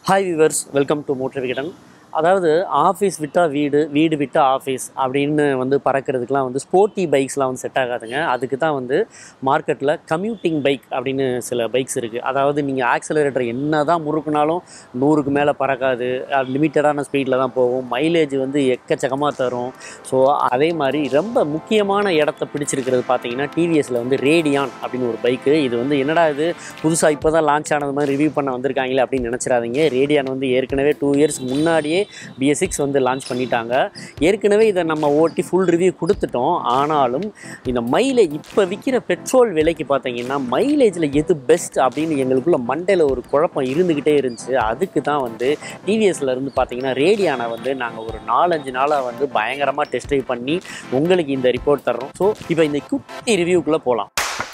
hi viewers welcome to motor Vikatan அதாவது office விட்டால் வீடு வீடு விட்டால் ஆஃபீஸ் அப்படின்னு வந்து பறக்கிறதுக்குலாம் வந்து ஸ்போர்ட்டி பைக்ஸ்லாம் வந்து செட் ஆகாதுங்க அதுக்கு தான் வந்து மார்க்கெட்டில் கம்யூட்டிங் பைக் அப்படின்னு சில பைக்ஸ் இருக்குது அதாவது நீங்கள் ஆக்சலரேட்டர் என்ன தான் முறுக்குனாலும் நூறுக்கு மேலே பறக்காது லிமிட்டடான ஸ்பீடில் தான் போகும் மைலேஜ் வந்து எக்கச்சக்கமாக தரும் ஸோ அதே மாதிரி ரொம்ப முக்கியமான இடத்த பிடிச்சிருக்கிறது பார்த்தீங்கன்னா டிவிஎஸில் வந்து ரேடியான் அப்படின்னு ஒரு பைக்கு இது வந்து என்னடா இது புதுசாக இப்போ தான் லான்ச் ஆனது மாதிரி ரிவ்யூ பண்ண வந்திருக்காங்களே அப்படின்னு நினச்சிடாதீங்க ரேடியான் வந்து ஏற்கனவே டூ இயர்ஸ்க்கு முன்னாடியே பிஎஸ் சிக்ஸ் வந்து லான்ச் பண்ணிட்டாங்க ஏற்கனவே இதை நம்ம ஓட்டி ஃபுல் ரிவ்யூ கொடுத்துட்டோம் ஆனாலும் இந்த மைலேஜ் இப்போ விற்கிற பெட்ரோல் விலைக்கு பார்த்தீங்கன்னா மைலேஜில் எது பெஸ்ட் அப்படின்னு எங்களுக்குள்ள மண்டையில் ஒரு குழப்பம் இருந்துக்கிட்டே இருந்துச்சு அதுக்கு தான் வந்து டிவிஎஸ்ல இருந்து பார்த்தீங்கன்னா ரேடியானை வந்து நாங்கள் ஒரு நாலஞ்சு நாளாக வந்து பயங்கரமாக டெஸ்ட் ட்ரைவ் பண்ணி உங்களுக்கு இந்த ரிப்போர்ட் தர்றோம் ஸோ இப்போ இந்த குட்டி ரிவ்யூக்குள்ளே போகலாம்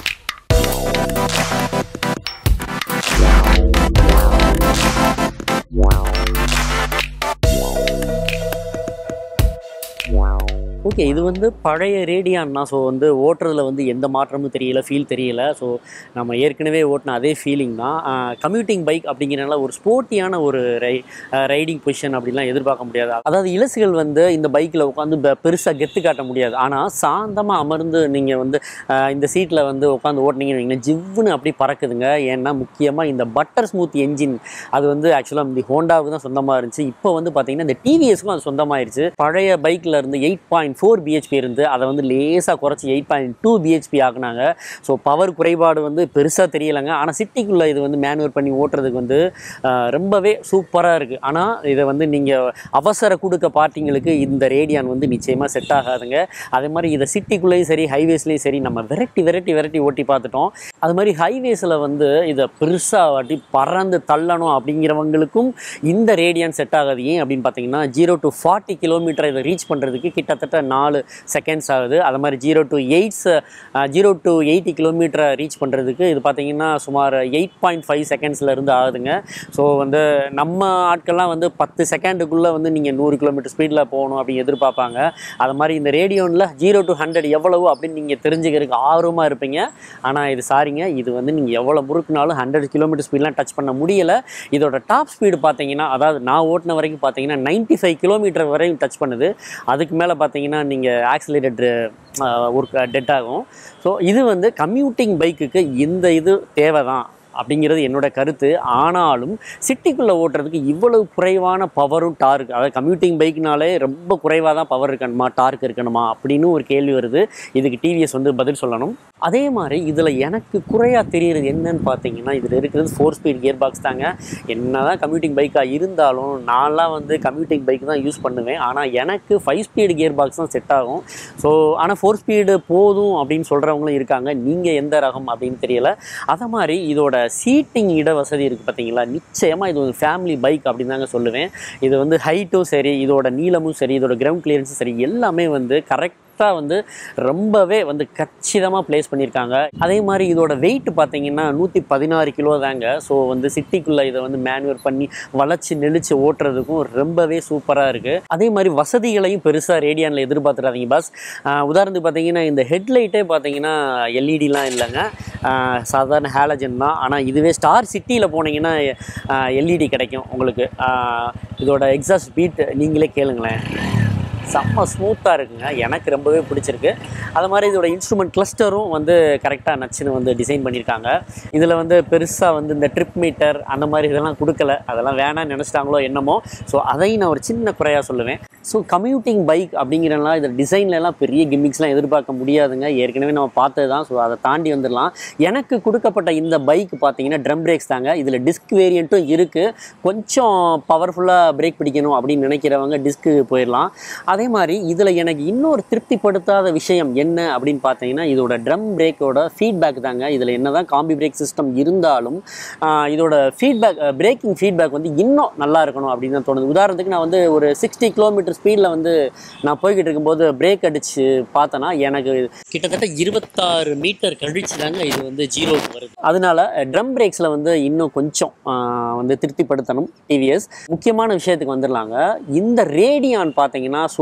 ஓகே இது வந்து பழைய ரேடியான்னா ஸோ வந்து ஓட்டுறதுல வந்து எந்த மாற்றமும் தெரியல ஃபீல் தெரியல ஸோ நம்ம ஏற்கனவே ஓட்டின அதே ஃபீலிங் தான் கம்யூட்டிங் பைக் அப்படிங்கிறனால ஒரு ஸ்போர்ட்டியான ஒரு ரை ரைடிங் பொசிஷன் அப்படிலாம் எதிர்பார்க்க முடியாது அதாவது இலசுகள் வந்து இந்த பைக்கில் உட்காந்து பெருசாக கெத்து காட்ட முடியாது ஆனால் சாந்தமாக அமர்ந்து நீங்கள் வந்து அஹ், இந்த சீட்டில் வந்து உட்காந்து ஓட்டினீங்கன்னு வைங்களேன், ஜிவ்வுன்னு அப்படி பறக்குதுங்க ஏன்னா முக்கியமாக இந்த பட்டர் ஸ்மூத் என்ஜின் அது வந்து ஆக்சுவலாக இந்த ஹோண்டாவுக்கு தான் சொந்தமாக இருந்துச்சு இப்போ வந்து பார்த்தீங்கன்னா இந்த டிவிஎஸ்க்கும் அது சொந்தமாயிருச்சு பழைய பைக்கில் இருந்து எயிட் பாயிண்ட் ஃபோர் பிஹெச்பி இருந்து அதை வந்து லேசாக குறைச்சி எயிட் பாயிண்ட் டூ பிஹெச்பி ஆக்குனாங்க ஸோ பவர் குறைபாடு வந்து பெருசாக தெரியலைங்க ஆனால் சிட்டிக்குள்ளே இது வந்து மேனுவர் பண்ணி ஓட்டுறதுக்கு வந்து ஆஹ், ரொம்பவே சூப்பராக இருக்குது ஆனால் இதை வந்து நீங்கள் அவசர கொடுக்க பார்ட்டிங்களுக்கு இந்த ரேடியான் வந்து நிச்சயமாக செட் ஆகாதுங்க அதே மாதிரி இதை சிட்டிக்குள்ளேயும் சரி ஹைவேஸ்லேயும் சரி நம்ம விரட்டி விரட்டி விரட்டி ஓட்டி பார்த்துட்டோம் அது மாதிரி ஹைவேஸில் வந்து இதை பெருசாக வாட்டி பறந்து தள்ளணும் அப்படிங்கிறவங்களுக்கும் இந்த ரேடியான் செட் ஆகாது ஏன் அப்படின்னு பார்த்தீங்கன்னா ஜீரோ டு ஃபார்ட்டி கிலோமீட்டர் இதை ரீச் பண்ணுறதுக்கு கிட்டத்தட்ட நாலு செகண்ட்ஸ் ஆகுது அது மாதிரி zero to eights zero to eighty கிலோமீட்டரை ரீச் பண்ணுறதுக்கு இது பார்த்தீங்கன்னா சுமார் எயிட் பாயிண்ட் ஃபைவ் செகண்ட்ஸில் இருந்து ஆகுதுங்க ஸோ வந்து நம்ம ஆட்கள்லாம் வந்து பத்து செகண்டுக்குள்ளே வந்து நீங்கள் நூறு கிலோமீட்டர் ஸ்பீடில் போகணும் அப்படின்னு எதிர்பார்ப்பாங்க அது மாதிரி இந்த ரேடியோனில் ஜீரோ டு ஹண்ட்ரட் எவ்வளவு அப்படின்னு நீங்கள் தெரிஞ்சுக்கிறதுக்கு ஆர்வமாக இருப்பீங்க ஆனால் இது சாரிங்க இது வந்து நீங்கள் எவ்வளோ முறுக்குனாலும் ஹண்ட்ரட் கிலோமீட்டர் ஸ்பீட்லாம் டச் பண்ண முடியலை இதோட டாப் ஸ்பீடு பார்த்தீங்கன்னா அதாவது நான் ஓட்டின வரைக்கும் பார்த்தீங்கன்னா 95 ஃபைவ் கிலோமீட்டர் வரையும் டச் பண்ணுது அதுக்கு மேலே பார்த்தீங்கன்னா நீங்கள் ஆக்சிலேட்டர் ஒரு டெட் ஆகும் ஸோ இது வந்து கம்யூட்டிங் பைக்குக்கு இந்த இது தேவை தான் அப்படிங்கிறது என்னோட கருத்து ஆனாலும் சிட்டிக்குள்ளே ஓட்டுறதுக்கு இவ்வளவு குறைவான பவரும் டார்க் அதாவது கம்யூட்டிங் பைக்னாலே ரொம்ப குறைவாக தான் பவர் இருக்கணுமா டார்க் இருக்கணுமா அப்படின்னு ஒரு கேள்வி வருது இதுக்கு டிவிஎஸ் வந்து பதில் சொல்லணும் அதே மாதிரி இதில் எனக்கு குறையாக தெரியுறது என்னன்னு பார்த்தீங்கன்னா இதில் இருக்கிறது ஃபோர் ஸ்பீட் கியர் பாக்ஸ் தாங்க என்ன தான் கம்யூட்டிங் பைக்காக இருந்தாலும் நான்லாம் வந்து கம்யூட்டிங் பைக் தான் யூஸ் பண்ணுவேன் ஆனால் எனக்கு ஃபைவ் ஸ்பீடு கியர் பாக்ஸ் தான் செட் ஆகும் ஸோ ஆனால் ஃபோர் ஸ்பீடு போதும் அப்படின்னு சொல்கிறவங்களும் இருக்காங்க நீங்கள் எந்த ரகம் அப்படின்னு தெரியல அதை மாதிரி இதோட சீட்டிங் இட வசதி இருக்குது பார்த்தீங்களா நிச்சயமாக இது ஒரு ஃபேமிலி பைக் அப்படின்னு தாங்க சொல்லுவேன் இது வந்து ஹைட்டும் சரி இதோட நீளமும் சரி இதோட கிரவுண்ட் கிளியரன்ஸும் சரி எல்லாமே வந்து கரெக்ட் கரெக்டாக வந்து ரொம்பவே வந்து கச்சிதமாக ப்ளேஸ் பண்ணியிருக்காங்க அதே மாதிரி இதோட வெயிட் பார்த்தீங்கன்னா நூற்றி பதினாறு கிலோ தாங்க ஸோ வந்து சிட்டிக்குள்ளே இதை வந்து மேனுவர் பண்ணி வளைச்சி நெளிச்சு ஓட்டுறதுக்கும் ரொம்பவே சூப்பராக இருக்குது அதே மாதிரி வசதிகளையும் பெருசாக ரேடியானில் எதிர்பார்த்துறாதீங்க பாஸ் உதாரணத்துக்கு பார்த்தீங்கன்னா இந்த ஹெட்லைட்டே பார்த்தீங்கன்னா எல்இடிலாம் இல்லைங்க ஆஹ் சாதாரண ஹேலஜன் தான் ஆனால் இதுவே ஸ்டார் சிட்டியில் போனீங்கன்னா எல்இடி கிடைக்கும் உங்களுக்கு ஆஹ் இதோட எக்ஸாஸ்ட் பீட் நீங்களே கேளுங்களேன் செம்ம ஸ்மூத்தாக இருக்குங்க எனக்கு ரொம்பவே பிடிச்சிருக்கு அது மாதிரி இதோட இன்ஸ்ட்ருமெண்ட் கிளஸ்டரும் வந்து கரெக்டாக நச்சுன்னு வந்து டிசைன் பண்ணியிருக்காங்க இதில் வந்து பெருசாக வந்து இந்த ட்ரிப் மீட்டர் அந்த மாதிரி இதெல்லாம் கொடுக்கல அதெல்லாம் வேணாம்னு நினச்சிட்டாங்களோ என்னமோ ஸோ அதையும் நான் ஒரு சின்ன குறையாக சொல்லுவேன் ஸோ கம்யூட்டிங் பைக் அப்படிங்கிறனால இதில் டிசைன்லலாம் பெரிய கிம்மிக்ஸ்லாம் எதிர்பார்க்க முடியாதுங்க ஏற்கனவே நம்ம பார்த்தது தான் ஸோ அதை தாண்டி வந்துடலாம் எனக்கு கொடுக்கப்பட்ட இந்த பைக் பார்த்தீங்கன்னா ட்ரம் பிரேக்ஸ் தாங்க இதில் டிஸ்க் வேரியண்ட்டும் இருக்குது கொஞ்சம் பவர்ஃபுல்லாக பிரேக் பிடிக்கணும் அப்படின்னு நினைக்கிறவங்க டிஸ்க்கு போயிடலாம் அதே மாதிரி இதில் எனக்கு இன்னொரு திருப்திப்படுத்தாத விஷயம் என்ன அப்படின்னு பார்த்தீங்கன்னா இதோட ட்ரம் பிரேக்கோட ஃபீட்பேக் தாங்க இதில் என்ன தான் காம்பி பிரேக் சிஸ்டம் இருந்தாலும் ஆஹ், இதோட ஃபீட்பேக் பிரேக்கிங் ஃபீட்பேக் வந்து இன்னும் நல்லா இருக்கணும் அப்படின்னு தான் தோணுது உதாரணத்துக்கு நான் வந்து ஒரு சிக்ஸ்டி கிலோமீட்டர் ஸ்பீடில் வந்து நான் போய்கிட்டு இருக்கும்போது பிரேக் அடித்து பார்த்தேன்னா எனக்கு கிட்டத்தட்ட இருபத்தாறு மீட்டர் கழிச்சு தாங்க இது வந்து ஜீரோக்கு வருது அதனால ட்ரம் பிரேக்ஸில் வந்து இன்னும் கொஞ்சம் ஆஹ், வந்து திருப்திப்படுத்தணும் டிவிஎஸ் முக்கியமான விஷயத்துக்கு வந்துடலாங்க இந்த ரேடியான் பார்த்தீங்கன்னா சொல்ல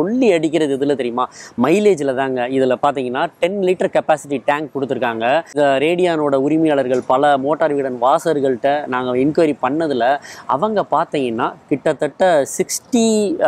சொல்லி அடிக்கிறது இதில் தெரியுமா மைலேஜில் தாங்க இதில் பார்த்தீங்கன்னா டென் லிட்டர் கெப்பாசிட்டி டேங்க் கொடுத்துருக்காங்க இந்த ரேடியானோட உரிமையாளர்கள் பல மோட்டார் வீடன் வாசர்கள்ட்ட நாங்கள் என்கொயரி பண்ணதில் அவங்க பார்த்தீங்கன்னா கிட்டத்தட்ட சிக்ஸ்டி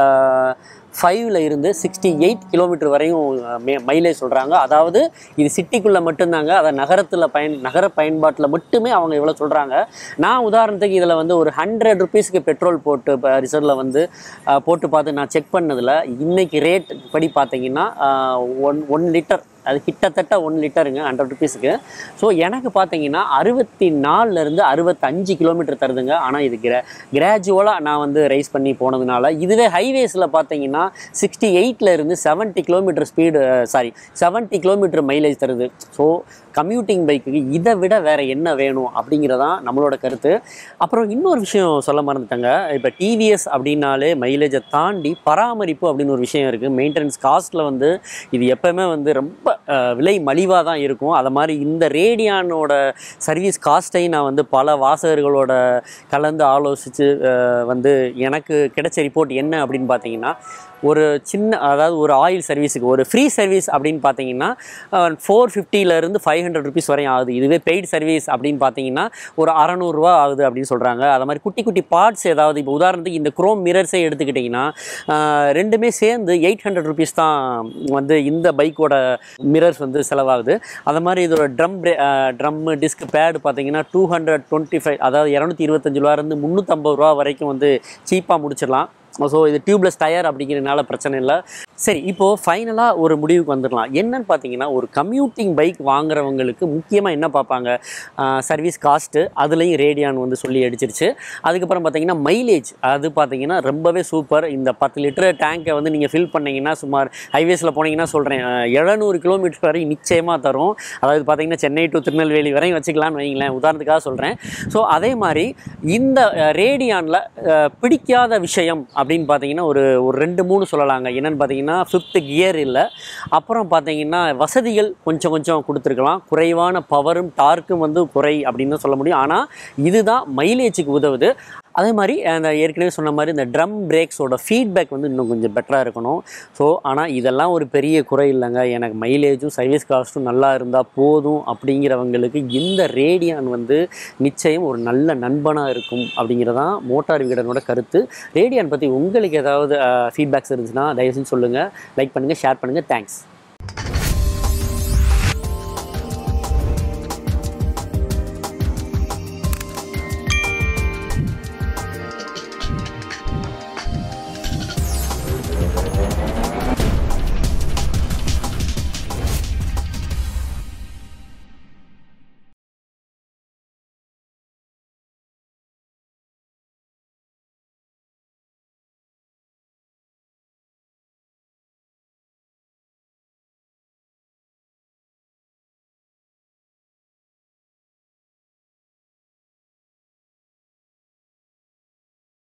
ஃபைவ்ல இருந்து சிக்ஸ்டி எயிட் கிலோமீட்டர் வரையும் மைலேஜ் சொல்கிறாங்க அதாவது இது சிட்டிக்குள்ளே மட்டும்தாங்க அதை நகரத்தில் பயன் நகர பயன்பாட்டில் மட்டுமே அவங்க இவ்வளோ சொல்கிறாங்க நான் உதாரணத்துக்கு இதில் வந்து ஒரு ஹண்ட்ரட் ருபீஸ்க்கு பெட்ரோல் போட்டு இப்போ ரிசர்வில் வந்து அஹ், போட்டு பார்த்து நான் செக் பண்ணதில் இன்னைக்கு ரேட் படி பார்த்தீங்கன்னா ஒன் ஒன் லிட்டர் அது கிட்டத்தட்ட ஒன் லிட்டருங்க ஹண்ட்ரட் ருபீஸுக்கு ஸோ எனக்கு பார்த்தீங்கன்னா அறுபத்தி நாலுலேருந்து அறுபத்தஞ்சு கிலோமீட்டர் தருதுங்க ஆனால் இது கிரா கிராஜுவலாக நான் வந்து ரைஸ் பண்ணி போனதுனால இதுவே ஹைவேஸில் பார்த்தீங்கன்னா சிக்ஸ்டி இருந்து seventy kilometre speed sorry seventy kilometre mileage தருது ஸோ கம்யூட்டிங் பைக்குக்கு இதை விட வேறு என்ன வேணும் அப்படிங்கிறதான் நம்மளோட கருத்து அப்புறம் இன்னொரு விஷயம் சொல்ல மறந்துட்டாங்க இப்போ டிவிஎஸ் அப்படின்னாலே மைலேஜை தாண்டி பராமரிப்பு அப்படின்னு ஒரு விஷயம் இருக்குது மெயின்டெனன்ஸ் காஸ்ட்டில் வந்து இது எப்போவுமே வந்து ரொம்ப அஹ், விலை மலிவாக தான் இருக்கும் அதை மாதிரி இந்த ரேடியானோட சர்வீஸ் காஸ்ட்டையும் நான் வந்து பல வாசகர்களோட கலந்து ஆலோசித்து வந்து எனக்கு கிடைச்ச ரிப்போர்ட் என்ன அப்படின்னு பார்த்தீங்கன்னா ஒரு சின்ன அதாவது ஒரு ஆயில் சர்வீஸுக்கு ஒரு ஃப்ரீ சர்வீஸ் அப்படின்னு பார்த்தீங்கன்னா ஃபோர் ஃபிஃப்டிலேருந்து ஃபைவ் ஹண்ட்ரட் ருபீஸ் வரையும் ஆகுது இதுவே பெய்டு சர்வீஸ் அப்படின்னு பார்த்தீங்கன்னா ஒரு அறநூறுவா ஆகுது அப்படின்னு சொல்கிறாங்க அது மாதிரி குட்டி குட்டி பார்ட்ஸ் ஏதாவது இப்போ உதாரணத்துக்கு இந்த குரோம் மிரர்ஸே எடுத்துக்கிட்டிங்கன்னா ஆஹ், ரெண்டுமே சேர்ந்து எயிட் ஹண்ட்ரட் ருபீஸ் தான் வந்து இந்த பைக்கோட மிரர்ஸ் வந்து செலவாகுது அது மாதிரி இதோட ட்ரம் ட்ரம் டிஸ்க் பேடு பார்த்தீங்கன்னா டூ ஹண்ட்ரட் டுவெண்ட்டி ஃபைவ் அதாவது இரநூத்தி இருபத்தஞ்சு ரூபாயிருந்து முந்நூற்றம்பது ரூபா வரைக்கும் வந்து சீப்பாக முடிச்சிடலாம் ஸோ இது டியூப்லெஸ் டயர் அப்படிங்கிறதுனால பிரச்சனை இல்லை சரி இப்போது ஃபைனலாக ஒரு முடிவுக்கு வந்துடலாம் என்னன்னு பார்த்தீங்கன்னா ஒரு கம்யூட்டிங் பைக் வாங்குறவங்களுக்கு முக்கியமாக என்ன பார்ப்பாங்க சர்வீஸ் காஸ்ட்டு அதுலேயும் ரேடியான் வந்து சொல்லி அடிச்சிருச்சு அதுக்கப்புறம் பார்த்தீங்கன்னா மைலேஜ் அது பார்த்தீங்கன்னா ரொம்பவே சூப்பர் இந்த பத்து லிட்டர் டேங்கை வந்து நீங்கள் ஃபில் பண்ணீங்கன்னா சுமார் ஹைவேஸில் போனீங்கன்னா சொல்கிறேன் எழுநூறு கிலோமீட்டர் வரை நிச்சயமாக தரும் அதாவது பார்த்தீங்கன்னா சென்னை டு திருநெல்வேலி வரையும் வச்சுக்கலாம்னு வைங்களேன் உதாரணத்துக்காக சொல்கிறேன் ஸோ அதே மாதிரி இந்த ரேடியானில் பிடிக்காத விஷயம் அப்படின்னு பார்த்தீங்கன்னா ஒரு ஒரு ரெண்டு மூணு சொல்லலாங்க என்னென்னு பார்த்தீங்கன்னா ஃபிஃப்த்து கியர் இல்லை அப்புறம் பார்த்தீங்கன்னா வசதிகள் கொஞ்சம் கொஞ்சம் கொடுத்துருக்கலாம் குறைவான பவரும் டார்க்கும் வந்து குறை அப்படின்னு தான் சொல்ல முடியும் ஆனால் இதுதான் மைலேஜுக்கு உதவுது அதே மாதிரி அந்த ஏற்கனவே சொன்ன மாதிரி இந்த ட்ரம் பிரேக்ஸோட ஃபீட்பேக் வந்து இன்னும் கொஞ்சம் பெட்டராக இருக்கணும் ஸோ ஆனால் இதெல்லாம் ஒரு பெரிய குறை இல்லைங்க எனக்கு மைலேஜும் சர்வீஸ் காஸ்ட்டும் நல்லா இருந்தால் போதும் அப்படிங்கிறவங்களுக்கு இந்த ரேடியான் வந்து நிச்சயம் ஒரு நல்ல நண்பனாக இருக்கும் அப்படிங்கிறதான் மோட்டார் வீடனோட கருத்து ரேடியான் பற்றி உங்களுக்கு ஏதாவது ஃபீட்பேக்ஸ் இருந்துச்சுன்னா தயவு செஞ்சு சொல்லுங்கள் லைக் பண்ணுங்கள் ஷேர் பண்ணுங்கள் தேங்க்ஸ்